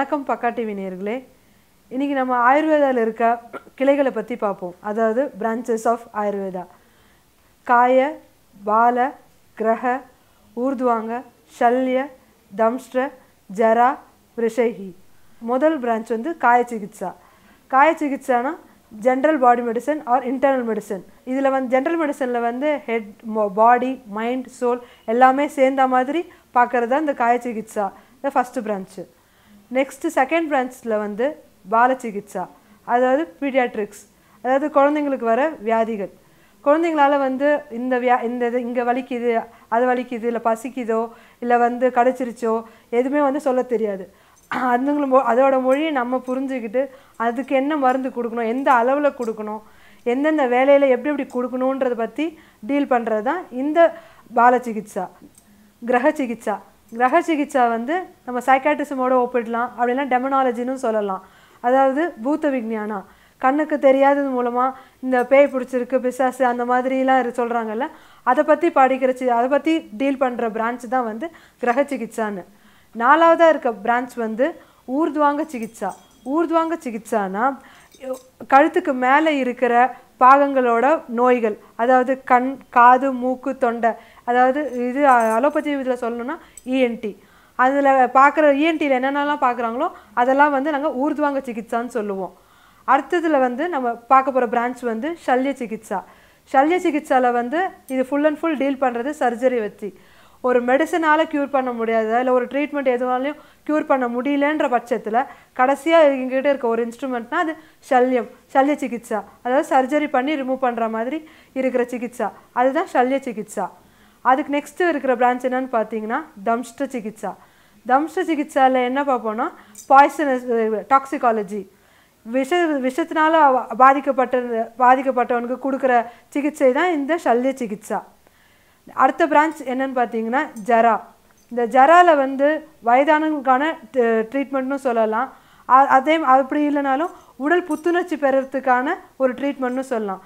வணக்கம் பக்கா டிவி நேயர்களே இன்றைக்கி நம்ம ஆயுர்வேதாவில் இருக்க கிளைகளை பற்றி பார்ப்போம் அதாவது பிரான்ச்சஸ் ஆஃப் ஆயுர்வேதா காய பால கிரக ஊர்துவாங்க ஷல்ய தம்ஷ்ட ஜரா ரிஷைஹி முதல் பிரான்ச் வந்து காய சிகிச்சா காய சிகிச்சானா general body medicine or internal medicine இதில் வந்து ஜென்ரல் மெடிசனில் வந்து ஹெட் பாடி மைண்ட் சோல் எல்லாமே சேர்ந்த மாதிரி பார்க்குறது தான் இந்த காய சிகிச்சா இந்த ஃபஸ்ட்டு பிரான்ச்சு நெக்ஸ்ட்டு செகண்ட் பிரான்ச்சில் வந்து பால சிகிச்சா அதாவது பீடியாட்ரிக்ஸ் அதாவது குழந்தைங்களுக்கு வர வியாதிகள் குழந்தைங்களால வந்து இந்த வியா இந்த இது இங்கே வலிக்குது அது வலிக்குது இல்லை பசிக்குதோ இல்லை வந்து கடைச்சிருச்சோ எதுவுமே வந்து சொல்ல தெரியாது அதுங்களை மொ அதோட மொழியை நம்ம புரிஞ்சுக்கிட்டு அதுக்கு என்ன மருந்து கொடுக்கணும் எந்த அளவில் கொடுக்கணும் எந்தெந்த வேலையில் எப்படி எப்படி கொடுக்கணுன்றதை பற்றி டீல் பண்ணுறது தான் இந்த பால சிகிச்சா கிரக சிகிச்சா கிரக சிகிச்சா வந்து நம்ம சைக்காட்ரிசமோட ஒப்பிடலாம் அப்படின்னா டெமனாலஜின்னு சொல்லலாம் அதாவது பூத்த விஞ்ஞானா கண்ணுக்கு தெரியாதது மூலமாக இந்த பேய் பிடிச்சிருக்கு பிசாசு அந்த மாதிரிலாம் இரு சொல்கிறாங்கல்ல அதை பற்றி படிக்கிற சி அதை பற்றி டீல் பண்ணுற பிரான்ச் தான் வந்து கிரக சிகிச்சான்னு நாலாவதாக இருக்க பிரான்ச் வந்து ஊர்துவாங்க சிகிச்சா ஊர்துவாங்க சிகிச்சானா கழுத்துக்கு மேலே இருக்கிற பாகங்களோட நோய்கள் அதாவது கண் காது மூக்கு தொண்டை அதாவது இது அலோபதி இதில் சொல்லணும்னா இஎன்டி அதில் பார்க்குற இஎன்டியில் என்னென்னலாம் பார்க்குறாங்களோ அதெல்லாம் வந்து நாங்கள் ஊர்துவாங்க சிகிச்சான்னு சொல்லுவோம் அடுத்ததில் வந்து நம்ம பார்க்க போகிற பிரான்ச் வந்து சல்ய சிகிச்சா சல்ய சிகிச்சாவில் வந்து இது ஃபுல் அண்ட் ஃபுல் டீல் பண்ணுறது சர்ஜரி வச்சு ஒரு மெடிசனால் க்யூர் பண்ண முடியாத இல்லை ஒரு ட்ரீட்மெண்ட் எதுவாலையும் க்யூர் பண்ண முடியலன்ற பட்சத்தில் கடைசியாக எங்ககிட்ட இருக்க ஒரு இன்ஸ்ட்ருமெண்ட்னா அது சல்யம் சல்ய சிகிச்சா அதாவது சர்ஜரி பண்ணி ரிமூவ் பண்ணுற மாதிரி இருக்கிற சிகிச்சா அதுதான் சல்ய சிகிச்சா அதுக்கு நெக்ஸ்ட்டு இருக்கிற பிரான்ச் என்னன்னு பார்த்தீங்கன்னா தம்ஷ்ட சிகிச்சா தம்ஷ்ட சிகிச்சாவில் என்ன பார்ப்போம்னா பாய்சனஸ் டாக்ஸிகாலஜி விஷ விஷத்தினால பாதிக்கப்பட்ட பாதிக்கப்பட்டவனுக்கு கொடுக்குற சிகிச்சை தான் இந்த சல்ய சிகிச்சா அடுத்த பிரான்ச் என்னன்னு பார்த்தீங்கன்னா ஜரா இந்த ஜராவில் வந்து வயதானவங்களுக்கான ட்ரீட்மெண்ட்னு சொல்லலாம் அதே அப்படி இல்லைனாலும் உடல் புத்துணர்ச்சி பெறறதுக்கான ஒரு ட்ரீட்மெண்ட்னு சொல்லலாம்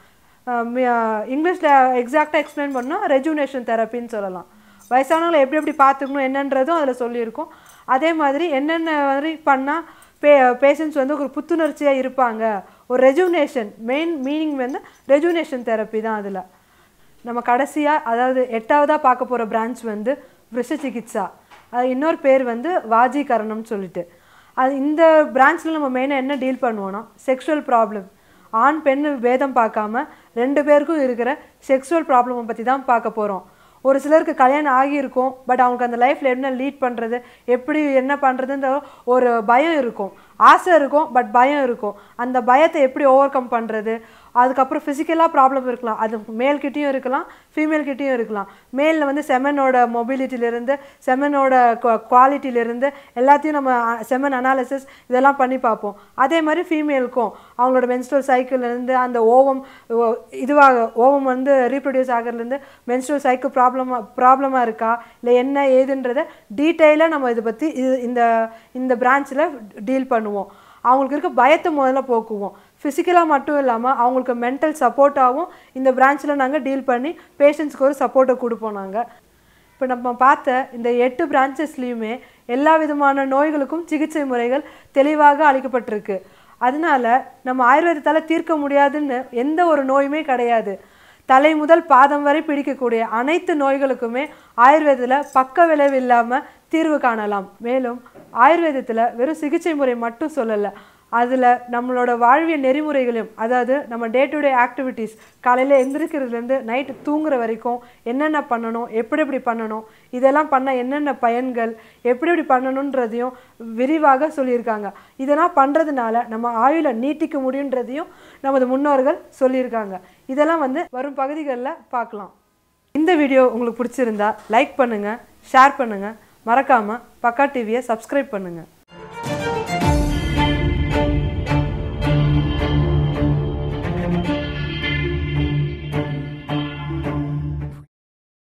இங்கிலீஷில் எக்ஸாக்டாக எக்ஸ்பிளைன் பண்ணால் ரெஜுனேஷன் தெரப்பின்னு சொல்லலாம் வயசானவங்களை எப்படி எப்படி பார்த்துக்கணும் என்னன்றதும் அதில் சொல்லியிருக்கோம் அதே மாதிரி என்னென்ன மாதிரி பண்ணால் பே பேஷண்ட்ஸ் வந்து ஒரு புத்துணர்ச்சியாக இருப்பாங்க ஒரு ரெஜுனேஷன் மெயின் மீனிங் வந்து ரெஜுனேஷன் தெரப்பி தான் அதில் நம்ம கடைசியாக அதாவது எட்டாவதாக பார்க்க போகிற பிரான்ச் வந்து விஷ சிகிச்சா அது இன்னொரு பேர் வந்து வாஜீகரணம்னு சொல்லிட்டு அது இந்த பிரான்ச்சில் நம்ம மெயினாக என்ன டீல் பண்ணுவோன்னா செக்ஷுவல் ப்ராப்ளம் ஆண் பெண் பேதம் பார்க்காம ரெண்டு பேருக்கும் இருக்கிற செக்ஷுவல் ப்ராப்ளமை பற்றி தான் பார்க்க போகிறோம் ஒரு சிலருக்கு கல்யாணம் ஆகியிருக்கும் பட் அவங்களுக்கு அந்த லைஃப்பில் என்ன லீட் பண்ணுறது எப்படி என்ன பண்ணுறதுன்ற ஒரு பயம் இருக்கும் ஆசை இருக்கும் பட் பயம் இருக்கும் அந்த பயத்தை எப்படி ஓவர் கம் பண்ணுறது அதுக்கப்புறம் ஃபிசிக்கலாக ப்ராப்ளம் இருக்கலாம் அது மேல்கிட்டையும் இருக்கலாம் ஃபீமேல்கிட்டையும் இருக்கலாம் மேலில் வந்து செமனோட மொபிலிட்டியிலேருந்து செமனோட குவாலிட்டியிலேருந்து எல்லாத்தையும் நம்ம செமன் அனாலிசிஸ் இதெல்லாம் பண்ணி பார்ப்போம் அதே மாதிரி ஃபீமேலுக்கும் அவங்களோட மென்ஸ்ட்ரல் சைக்கிள்லேருந்து அந்த ஓவம் இதுவாக ஓவம் வந்து ரீப்ரொடியூஸ் ஆகிறதுலேருந்து மென்ஸ்ட்ரல் சைக்கிள் ப்ராப்ளமாக ப்ராப்ளமாக இருக்கா இல்லை என்ன ஏதுன்றதை டீட்டெயிலாக நம்ம இதை பற்றி இது இந்த இந்த பிரான்ச்சில் டீல் பண்ணுவோம் அவங்களுக்கு இருக்க பயத்தை முதல்ல போக்குவோம் ஃபிசிக்கலாக மட்டும் இல்லாமல் அவங்களுக்கு மென்டல் சப்போர்ட்டாகவும் இந்த பிரான்ச்சில் நாங்கள் டீல் பண்ணி பேஷண்ட்ஸ்க்கு ஒரு சப்போர்ட்டை கொடுப்போம் நாங்கள் இப்போ நம்ம பார்த்த இந்த எட்டு பிரான்ச்சஸ்லேயுமே எல்லா விதமான நோய்களுக்கும் சிகிச்சை முறைகள் தெளிவாக அளிக்கப்பட்டிருக்கு அதனால நம்ம ஆயுர்வேதத்தால் தீர்க்க முடியாதுன்னு எந்த ஒரு நோயுமே கிடையாது தலை முதல் பாதம் வரை பிடிக்கக்கூடிய அனைத்து நோய்களுக்குமே ஆயுர்வேதத்தில் பக்க விளைவு இல்லாமல் தீர்வு காணலாம் மேலும் ஆயுர்வேதத்தில் வெறும் சிகிச்சை முறை மட்டும் சொல்லலை அதில் நம்மளோட வாழ்வியல் நெறிமுறைகளையும் அதாவது நம்ம டே டு டே ஆக்டிவிட்டீஸ் காலையில் எந்திரிக்கிறதுலேருந்து நைட்டு தூங்குற வரைக்கும் என்னென்ன பண்ணணும் எப்படி எப்படி பண்ணணும் இதெல்லாம் பண்ண என்னென்ன பயன்கள் எப்படி எப்படி பண்ணணுன்றதையும் விரிவாக சொல்லியிருக்காங்க இதெல்லாம் பண்ணுறதுனால நம்ம ஆயுளை நீட்டிக்க முடியுன்றதையும் நமது முன்னோர்கள் சொல்லியிருக்காங்க இதெல்லாம் வந்து வரும் பகுதிகளில் பார்க்கலாம் இந்த வீடியோ உங்களுக்கு பிடிச்சிருந்தா லைக் பண்ணுங்கள் ஷேர் பண்ணுங்கள் மறக்காமல் பக்கா டிவியை சப்ஸ்கிரைப் பண்ணுங்கள்